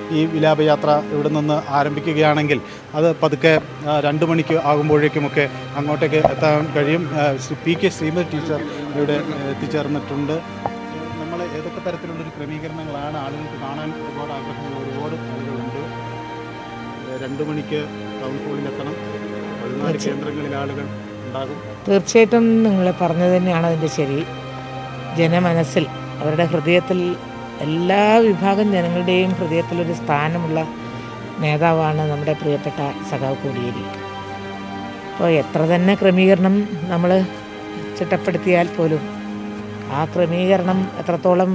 ഈ വിലാപയാത്ര ഇവിടെ നിന്ന് ആരംഭിക്കുകയാണെങ്കിൽ അത് പതുക്കെ ആ, രണ്ട് മണിക്ക് ആകുമ്പോഴേക്കുമൊക്കെ അങ്ങോട്ടേക്ക് എത്താൻ കഴിയും ആ, Shri P K Sreemathi teacher ഇവിടെ ആ, എത്തിച്ചേർന്നിട്ടുണ്ട് നമ്മൾ ഏതൊക്കെ തരത്തിലുള്ളൊരു ക്രമീകരണങ്ങളാണ് ആളുകൾക്ക് കാണാൻ ഒരുപാട് ആഗ്രഹമുള്ള ഒരുപാട് ആളുകളുണ്ട് ഏ, രണ്ട് മണിക്ക് ടൗൺ ഹാളിലെത്തണം പതിനാല് കേന്ദ്രങ്ങളിൽ ആളുകൾ ഉണ്ടാകും തീർച്ചയായിട്ടും നിങ്ങൾ പറഞ്ഞത് തന്നെയാണ് അതിൻ്റെ ശരി ജനമനസ്സിൽ അവരുടെ ഹൃദയത്തിൽ എല്ലാ വിഭാഗം ജനങ്ങളുടെയും ഹൃദയത്തിലൊരു സ്ഥാനമുള്ള നേതാവാണ് നമ്മുടെ പ്രിയപ്പെട്ട സഖാവ് കോടിയേരി അപ്പോൾ എത്ര തന്നെ ക്രമീകരണം നമ്മൾ ചിട്ടപ്പെടുത്തിയാൽ പോലും ആ ക്രമീകരണം എത്രത്തോളം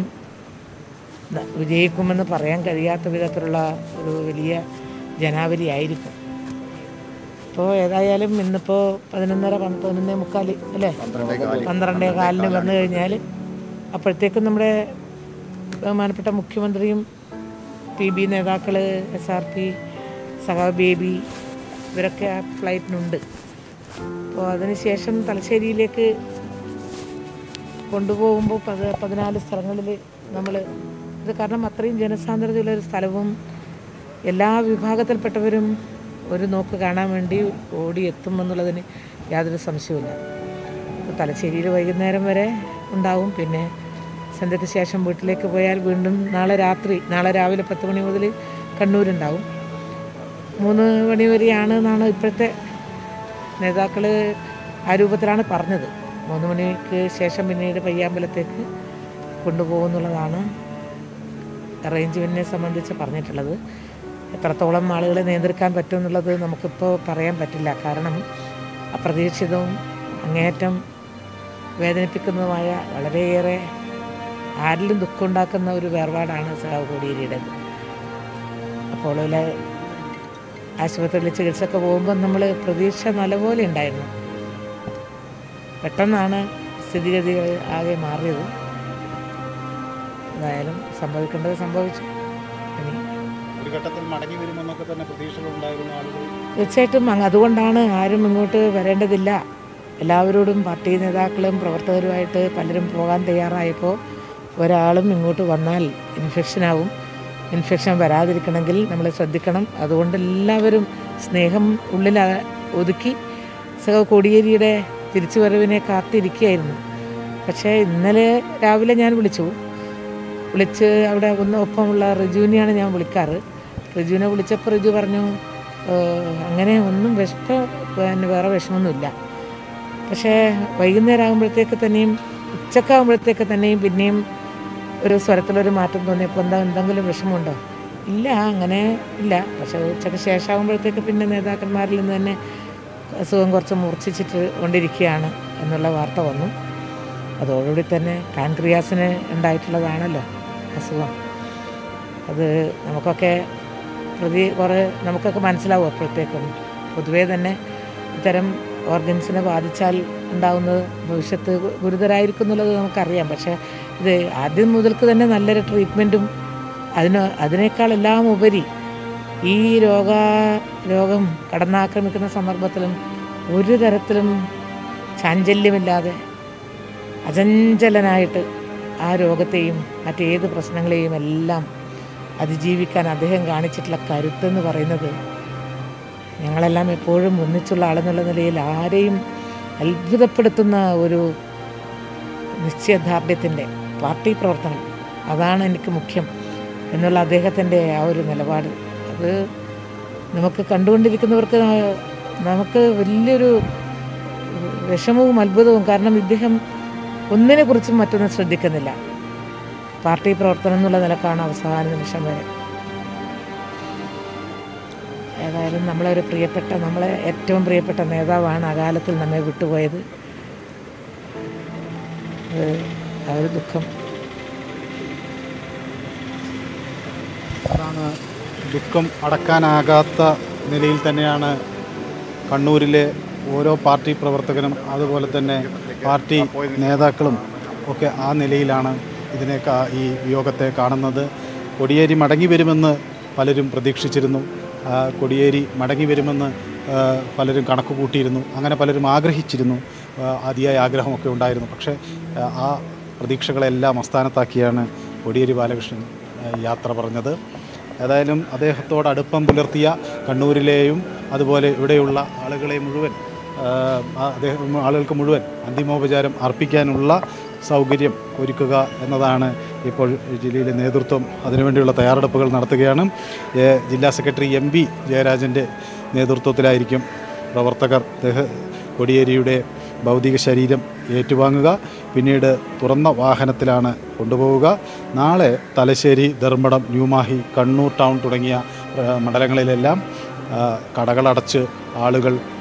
ന- വിജയിക്കുമെന്ന് പറയാൻ കഴിയാത്ത വിധത്തിലുള്ള ഒരു വലിയ ജനാവലി ആയിരിക്കും ഇപ്പോൾ ഏതായാലും ഇന്നിപ്പോൾ പതിനൊന്നര പന്ത് പതിനൊന്നേ മുക്കാൽ അല്ലേ പന്ത്രണ്ടേ കാലിന് വന്നു കഴിഞ്ഞാൽ അപ്പോഴത്തേക്കും നമ്മുടെ ബഹുമാനപ്പെട്ട മുഖ്യമന്ത്രിയും പി ബി നേതാക്കൾ എസ് ആർ പി സഹാ ബേബി ഇവരൊക്കെ ആ ഫ്ലൈറ്റിനുണ്ട് അപ്പോൾ അതിനുശേഷം തലശ്ശേരിയിലേക്ക് കൊണ്ടുപോകുമ്പോൾ പത് പതിനാല് സ്ഥലങ്ങളിൽ നമ്മൾ ഇത് കാരണം അത്രയും ജനസാന്ദ്രതയുള്ള ഒരു സ്ഥലവും എല്ലാ വിഭാഗത്തിൽപ്പെട്ടവരും ഒരു നോക്ക് കാണാൻ വേണ്ടി ഓടിയെത്തുമെന്നുള്ളതിന് യാതൊരു സംശയവുമില്ല അപ്പോൾ തലശ്ശേരിയിൽ വൈകുന്നേരം വരെ ഉണ്ടാവും പിന്നെ സന്ധ്യയ്ക്ക് ശേഷം വീട്ടിലേക്ക് പോയാൽ വീണ്ടും നാളെ രാത്രി നാളെ രാവിലെ പത്ത് മണി മുതൽ കണ്ണൂരുണ്ടാവും മൂന്ന് മണി വരെയാണ് എന്നാണ് ഇപ്പോഴത്തെ നേതാക്കൾ ആ രൂപത്തിലാണ് പറഞ്ഞത് മൂന്ന് മണിക്ക് ശേഷം പിന്നീട് പയ്യാമ്പലത്തേക്ക് കൊണ്ടുപോകുന്നുള്ളതാണ് അറേഞ്ച്മെൻറ്റിനെ സംബന്ധിച്ച് പറഞ്ഞിട്ടുള്ളത് എത്രത്തോളം ആളുകളെ നിയന്ത്രിക്കാൻ പറ്റും എന്നുള്ളത് നമുക്കിപ്പോൾ പറയാൻ പറ്റില്ല കാരണം അപ്രതീക്ഷിതവും അങ്ങേയറ്റം വേദനിപ്പിക്കുന്നതുമായ വളരെയേറെ ആരിലും ദുഃഖമുണ്ടാക്കുന്ന ഒരു വേർപാടാണ് സഹാവ് കോടിയേരിയുടേത് അപ്പോളോയിലെ ആശുപത്രിയിൽ ചികിത്സക്ക് പോകുമ്പോൾ നമ്മൾ പ്രതീക്ഷ നല്ലപോലെ ഉണ്ടായിരുന്നു പെട്ടെന്നാണ് സ്ഥിതിഗതികൾ ആകെ മാറിയത് എന്തായാലും സംഭവിക്കേണ്ടത് സംഭവിച്ചു ഇനി ഒരു ഘട്ടത്തിൽ മടങ്ങി വരുമെന്നൊക്കെ തന്നെ പ്രതീക്ഷകളുണ്ടായിരുന്ന ആളുകൾ തീർച്ചയായിട്ടും അങ്ങ് അതുകൊണ്ടാണ് ആരും ഇങ്ങോട്ട് വരേണ്ടതില്ല എല്ലാവരോടും പാർട്ടി നേതാക്കളും പ്രവർത്തകരുമായിട്ട് പലരും പോകാൻ തയ്യാറായപ്പോൾ ഒരാളും ഇങ്ങോട്ട് വന്നാൽ ഇൻഫെക്ഷനാവും ഇൻഫെക്ഷൻ വരാതിരിക്കണമെങ്കിൽ നമ്മൾ ശ്രദ്ധിക്കണം അതുകൊണ്ട് എല്ലാവരും സ്നേഹം ഉള്ളിൽ അ- ഒതുക്കി സഹ കോടിയേരിയുടെ തിരിച്ചുവരവിനെ കാത്തിരിക്കുകയായിരുന്നു പക്ഷേ ഇന്നലെ രാവിലെ ഞാൻ വിളിച്ചു വിളിച്ച് അവിടെ ഒന്ന് ഒപ്പമുള്ള റിജുവിനെയാണ് ഞാൻ വിളിക്കാറ് റിജുവിനെ വിളിച്ചപ്പോൾ റിജു പറഞ്ഞു "ഏഹ്, അങ്ങനെ ഒന്നും വിഷമം പിന്നെ വേറെ വിഷമമൊന്നുമില്ല പക്ഷേ വൈകുന്നേരം ആകുമ്പോഴത്തേക്ക് തന്നെയും ഉച്ചക്കാകുമ്പോഴത്തേക്ക് തന്നെയും പിന്നെയും ഒരു സ്വരത്തിലൊരു മാറ്റം തോന്നിയപ്പോൾ എന്താ എന്തെങ്കിലും വിഷമമുണ്ടോ ഇല്ല അങ്ങനെ ഇല്ല പക്ഷേ ഉച്ചയ്ക്ക് ശേഷമാകുമ്പോഴത്തേക്ക് പിന്നെ നേതാക്കന്മാരിൽ നിന്ന് തന്നെ അസുഖം കുറച്ച് മൂർച്ഛിച്ചിട്ട് കൊണ്ടിരിക്കുകയാണ് എന്നുള്ള വാർത്ത വന്നു അതോടുകൂടി തന്നെ പാൻക്രിയാസിന് ഉണ്ടായിട്ടുള്ളതാണല്ലോ അസുഖം അത് നമുക്കൊക്കെ പ്രതി കുറേ നമുക്കൊക്കെ മനസ്സിലാവും അപ്പോഴത്തേക്കും പൊതുവേ തന്നെ ഇത്തരം ഓർഗൻസിനെ ബാധിച്ചാൽ ഉണ്ടാകുന്നത് ഭവിഷ്യത്ത് ഗുരുതരായിരിക്കും എന്നുള്ളത് നമുക്കറിയാം പക്ഷേ ഇത് ആദ്യം മുതൽക്ക് തന്നെ നല്ലൊരു ട്രീറ്റ്മെൻറ്റും അതിന് അതിനേക്കാളെല്ലാം ഉപരി ഈ രോഗ രോഗം കടന്നാക്രമിക്കുന്ന സന്ദർഭത്തിലും ഒരു തരത്തിലും ചാഞ്ചല്യമില്ലാതെ അചഞ്ചലനായിട്ട് ആ രോഗത്തെയും മറ്റേത് പ്രശ്നങ്ങളെയും എല്ലാം അതിജീവിക്കാൻ അദ്ദേഹം കാണിച്ചിട്ടുള്ള കരുത്തെന്ന് പറയുന്നത് ഞങ്ങളെല്ലാം എപ്പോഴും ഒന്നിച്ചുള്ള ആളെന്നുള്ള നിലയിൽ ആരെയും അത്ഭുതപ്പെടുത്തുന്ന ഒരു നിശ്ചയദാർഢ്യത്തിൻ്റെ പാർട്ടി പ്രവർത്തനം അതാണ് എനിക്ക് മുഖ്യം എന്നുള്ള അദ്ദേഹത്തിൻ്റെ ആ ഒരു നിലപാട് അത് നമുക്ക് കണ്ടുകൊണ്ടിരിക്കുന്നവർക്ക് നമുക്ക് വലിയൊരു വിഷമവും അത്ഭുതവും കാരണം ഇദ്ദേഹം ഒന്നിനെ കുറിച്ചും മറ്റൊന്നും ശ്രദ്ധിക്കുന്നില്ല പാർട്ടി പ്രവർത്തനം എന്നുള്ള നിലക്കാണ് അവസാന നിമിഷം വരെ ഏതായാലും നമ്മളെ ഒരു പ്രിയപ്പെട്ട നമ്മളെ ഏറ്റവും പ്രിയപ്പെട്ട നേതാവാണ് അകാലത്തിൽ നമ്മെ വിട്ടുപോയത് അത് ആ ഒരു ദുഃഖം അതാണ് ദുഃഖം അടക്കാനാകാത്ത നിലയിൽ തന്നെയാണ് കണ്ണൂരിലെ ഓരോ പാർട്ടി പ്രവർത്തകനും അതുപോലെ തന്നെ പാർട്ടി നേതാക്കളും ഒക്കെ ആ നിലയിലാണ് ഇതിനെ കാ- ഈ വിയോഗത്തെ കാണുന്നത് കൊടിയേരി മടങ്ങി വരുമെന്ന് പലരും പ്രതീക്ഷിച്ചിരുന്നു ആ, കൊടിയേരി മടങ്ങി വരുമെന്ന് ആ, പലരും കണക്ക് കൂട്ടിയിരുന്നു അങ്ങനെ പലരും ആഗ്രഹിച്ചിരുന്നു ആ, അതിയായ ആഗ്രഹമൊക്കെ ഉണ്ടായിരുന്നു പക്ഷേ ആ, ആ പ്രതീക്ഷകളെല്ലാം അസ്ഥാനത്താക്കിയാണ് കൊടിയേരി ബാലകൃഷ്ണൻ ആ, യാത്ര പറഞ്ഞത് ഏതായാലും അദ്ദേഹത്തോട് അടുപ്പം പുലർത്തിയ കണ്ണൂരിലെയും അതുപോലെ ഇവിടെയുള്ള ആളുകളെ മുഴുവൻ ആ, ആ അദ്ദേഹം ആളുകൾക്ക് മുഴുവൻ അന്തിമോപചാരം അർപ്പിക്കാനുള്ള സൗകര്യം ഒരുക്കുക എന്നതാണ് ഇപ്പോൾ ജില്ലയിലെ നേതൃത്വം അതിനുവേണ്ടിയുള്ള തയ്യാറെടുപ്പുകൾ നടത്തുകയാണ് ഏ, ജില്ലാ സെക്രട്ടറി എം വി ജയരാജൻ്റെ നേതൃത്വത്തിലായിരിക്കും പ്രവർത്തകർ ദേഹ കൊടിയേരിയുടെ ഭൗതിക ശരീരം ഏറ്റുവാങ്ങുക പിന്നീട് തുറന്ന വാഹനത്തിലാണ് കൊണ്ടുപോവുക നാളെ തലശ്ശേരി ധർമ്മടം ന്യൂമാഹി കണ്ണൂർ ടൗൺ തുടങ്ങിയ ആ, മണ്ഡലങ്ങളിലെല്ലാം ആ, കടകളടച്ച് ആളുകൾ